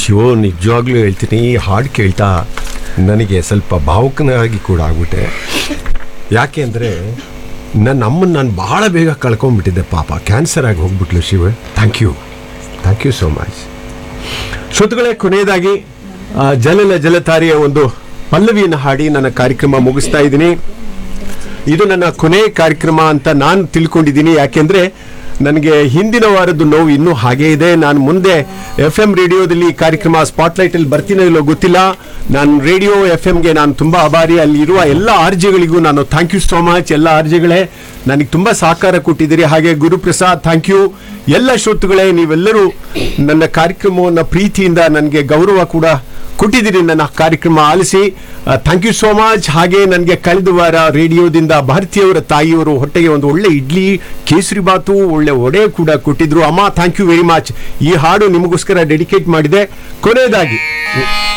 ಶಿವ ನಿಜವಾಗ್ಲೂ ಹೇಳ್ತೀನಿ ಈ ಹಾಡು ಕೇಳ್ತಾ ನನಗೆ ಸ್ವಲ್ಪ ಭಾವುಕನಾಗಿ ಕೂಡ ಆಗ್ಬಿಟ್ಟೆ ಯಾಕೆ ಅಂದರೆ ನನ್ನ ಅಮ್ಮನ ನಾನು ಬಹಳ ಬೇಗ ಕಳ್ಕೊಂಡ್ಬಿಟ್ಟಿದ್ದೆ ಪಾಪ ಕ್ಯಾನ್ಸರ್ ಆಗಿ ಹೋಗ್ಬಿಟ್ಲು Shiva thank you thank you so much ಶ್ರೋತೃಗಳೇ ಕೊನೆಯದಾಗಿ ಆ, ಜಲಲ ಜಲತಾರಿಯ ಒಂದು ಪಲ್ಲವಿಯನ್ನು ಹಾಡಿ ನನ್ನ ಕಾರ್ಯಕ್ರಮ ಮುಗಿಸ್ತಾ ಇದ್ದೀನಿ ಇದು ನನ್ನ ಕೊನೆ ಕಾರ್ಯಕ್ರಮ ಅಂತ ನಾನು ತಿಳ್ಕೊಂಡಿದ್ದೀನಿ ಯಾಕೆಂದ್ರೆ ನನಗೆ ಹಿಂದಿನ ವಾರದ್ದು ನೋವು ಇನ್ನೂ ಹಾಗೇ ಇದೆ ನಾನು ಮುಂದೆ ಎಫ್ ಎಂ ರೇಡಿಯೋದಲ್ಲಿ ಈ ಕಾರ್ಯಕ್ರಮ ಸ್ಪಾಟ್ಲೈಟ್ ಅಲ್ಲಿ ಬರ್ತೀನೋ ಇಲ್ಲೋ ಗೊತ್ತಿಲ್ಲ ನಾನು ರೇಡಿಯೋ ಎಫ್ ಎಂಗೆ ನಾನು ತುಂಬಾ ಆಭಾರಿ ಅಲ್ಲಿರುವ ಎಲ್ಲ ಆರ್ಜಿಗಳಿಗೂ ನಾನು ಥ್ಯಾಂಕ್ ಯು ಸೋ ಮಚ್ ಎಲ್ಲ ಆರ್ಜಿಗಳೇ ನನಗೆ ತುಂಬಾ ಸಹಕಾರ ಕೊಟ್ಟಿದ್ದೀರಿ ಹಾಗೆ ಗುರುಪ್ರಸಾದ್ ಥ್ಯಾಂಕ್ ಯು ಎಲ್ಲ ಶ್ರೋತೃಗಳೇ ನೀವೆಲ್ಲರೂ ನನ್ನ ಕಾರ್ಯಕ್ರಮವನ್ನು ಪ್ರೀತಿಯಿಂದ ನನಗೆ ಗೌರವ ಕೂಡ ಕೊಟ್ಟಿದ್ದೀರಿ ನನ್ನ ಕಾರ್ಯಕ್ರಮ ಆಲಿಸಿ ಥ್ಯಾಂಕ್ ಯು ಸೋ ಮಚ್ ಹಾಗೆ ನನಗೆ ಕಳೆದ ವಾರ ರೇಡಿಯೋದಿಂದ ಭಾರತೀಯವರ ತಾಯಿಯವರು ಹೊಟ್ಟೆಗೆ ಒಂದು ಒಳ್ಳೆ ಇಡ್ಲಿ ಕೇಸರಿ ಬಾತು ಒಳ್ಳೆ ಒಡೆ ಕೂಡ ಕೊಟ್ಟಿದ್ರು ಅಮ್ಮ ಥ್ಯಾಂಕ್ ಯು ವೆರಿ ಮಚ್ ಈ ಹಾಡು ನಿಮಗೋಸ್ಕರ ಡೆಡಿಕೇಟ್ ಮಾಡಿದೆ ಕೊನೆಯದಾಗಿ